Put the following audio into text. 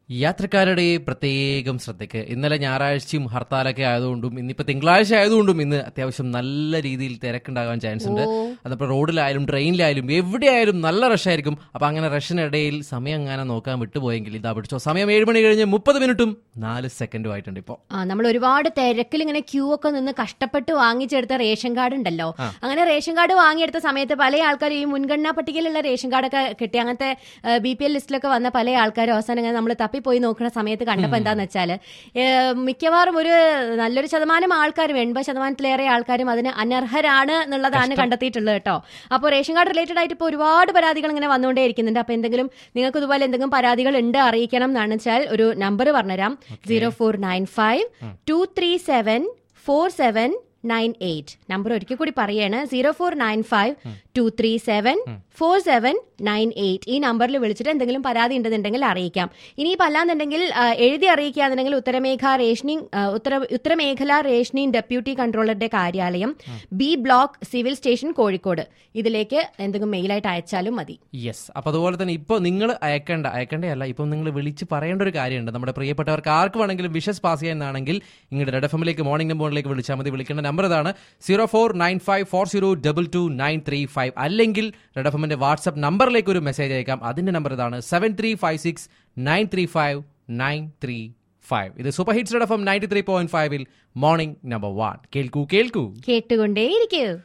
യാത്രക്കാരുടെ പ്രത്യേകം ശ്രദ്ധയ്ക്ക് ഇന്നലെ ഞായറാഴ്ചയും ഹർത്താലൊക്കെ ആയതുകൊണ്ടും ഇന്നിപ്പോ തിങ്കളാഴ്ച ആയതുകൊണ്ടും ഇന്ന് അത്യാവശ്യം നല്ല രീതിയിൽ തിരക്കുണ്ടാകാൻ ചാൻസ് ഉണ്ട് അതിപ്പോ റോഡിലായാലും ട്രെയിനിലായാലും എവിടെയായാലും നല്ല റഷായിരിക്കും അപ്പൊ അങ്ങനെ റഷിനിടയിൽ സമയം അങ്ങനെ നോക്കാൻ വിട്ടുപോയെങ്കിൽ ഇതാ പിടിച്ചോ സമയം ഏഴ് മണി കഴിഞ്ഞ് മുപ്പത് മിനിറ്റും നാല് സെക്കൻഡും ആയിട്ടുണ്ട് ഇപ്പോ ആ നമ്മൾ ഒരുപാട് തിരക്കിൽ ഇങ്ങനെ ക്യൂ ഒക്കെ നിന്ന് കഷ്ടപ്പെട്ട് വാങ്ങിച്ചെടുത്ത റേഷൻ കാർഡ് ഉണ്ടല്ലോ അങ്ങനെ റേഷൻ കാർഡ് വാങ്ങിയെടുത്ത സമയത്ത് പല ആൾക്കാരും ഈ മുൻഗണനാ പട്ടികയിലുള്ള റേഷൻ കാർഡൊക്കെ കിട്ടി അങ്ങനത്തെ ബി പി എൽ ലിസ്റ്റിലൊക്കെ വന്ന പല ആൾക്കാരും അവസാനം ഇങ്ങനെ നമ്മൾ തപ്പിപ്പോയി നോക്കുന്ന സമയത്ത് കണ്ടപ്പോൾ എന്താന്ന് വെച്ചാൽ മിക്കവാറും ഒരു നല്ലൊരു ശതമാനം ആൾക്കാരും എൺപത് ശതമാനത്തിലേറെ ആൾക്കാരും അതിന് അനർഹരാണ് എന്നുള്ളതാണ് കണ്ടെത്തിയിട്ടുള്ളത് കേട്ടോ അപ്പോൾ റേഷൻ കാർഡ് റിലേറ്റഡ് ആയിട്ട് ഇപ്പോൾ ഒരുപാട് പരാതികൾ ഇങ്ങനെ വന്നുകൊണ്ടേ ഇരിക്കുന്നുണ്ട് അപ്പോൾ എന്തെങ്കിലും നിങ്ങൾക്ക് ഇതുപോലെ എന്തെങ്കിലും പരാതികൾ ഉണ്ട് അറിയിക്കണം എന്നാണ് വെച്ചാൽ ഒരു നമ്പർ പറഞ്ഞുതരാം zero four nine five two three seven four seven nine eight number ഒരിക്കൽ കൂടി പറയാണ് zero four nine five two three seven four seven nine eight ഈ നമ്പറിൽ വിളിച്ചിട്ട് എന്തെങ്കിലും പരാതി ഉണ്ടെന്നുണ്ടെങ്കിൽ അറിയിക്കാം ഇനിയിപ്പോൾ അല്ലാന്നുണ്ടെങ്കിൽ ആ, എഴുതി അറിയിക്കുകയാണെന്നുണ്ടെങ്കിൽ ഉത്തരമേഖ റേഷനിങ് ആ, ഉത്തര ഉത്തരമേഖല റേഷനിങ് ഡെപ്യൂട്ടി കൺട്രോളറുടെ കാര്യാലയം B block civil station Kozhikode ഇതിലേക്ക് എന്തെങ്കിലും മെയിലായിട്ട് അയച്ചാലും മതി യെസ് അപ്പൊ അതുപോലെ തന്നെ ഇപ്പൊ നിങ്ങൾ അയക്കേണ്ട അയക്കേണ്ടതല്ല ഇപ്പൊ നിങ്ങൾ വിളിച്ച് പറയേണ്ട ഒരു കാര്യമുണ്ട് നമ്മുടെ പ്രിയപ്പെട്ടവർക്ക് ആർക്ക് വേണമെങ്കിലും വിഷസ് പാസ് ചെയ്യാനാണെങ്കിൽ ഇങ്ങോട്ട് റെഡ് എഫ് എമ്മിലേക്ക് മോർണിംഗ് നമ്പറിലേക്ക് വിളിച്ചാൽ മതി വിളിക്കേണ്ട നമ്പർ ഇതാണ് zero four nine five four zero double two nine three five അല്ലെങ്കിൽ റെഡ് എഫ് എമ്മിന്റെ വാട്സ്ആപ്പ് നമ്പറിലേക്ക് ഒരു മെസ്സേജ് അയക്കാം അതിന്റെ നമ്പർ ഇതാണ് seven three five six nine three five nine three five ഇത് super hits red F M ninety three point ഫൈവിൽ morning number one കേൾക്കൂ കേൾക്കൂ കേട്ടുകൊണ്ടേയിരിക്കൂ